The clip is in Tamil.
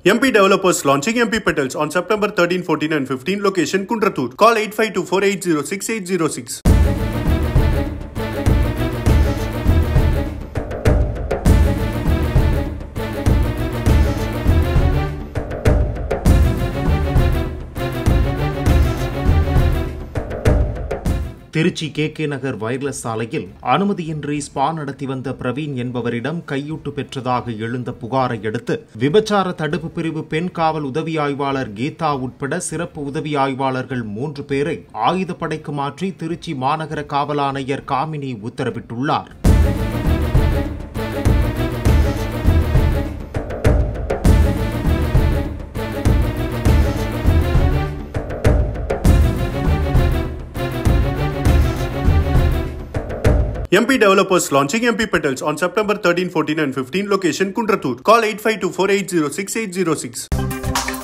MP developers launching MP Petals on September 13, 14, and 15. Location Kundratur. Call 8524806806. திருச்சி கே கே நகர் வயர்லெஸ் சாலையில் அனுமதியின்றி ஸ்பா நடத்தி வந்த பிரவீன் என்பவரிடம் கையூட்டு பெற்றதாக எழுந்த புகாரை அடுத்து விபச்சார தடுப்பு பிரிவு பெண் காவல் உதவி ஆய்வாளர் கீதா உட்பட சிறப்பு உதவி ஆய்வாளர்கள் மூன்று பேரை ஆயுதப்படைக்கு மாற்றி திருச்சி மாநகர காவல் ஆணையர் காமினி உத்தரவிட்டுள்ளார் MP developers launching MP Petals on September 13, 14, and 15. Location Kundratur. Call 8524806806.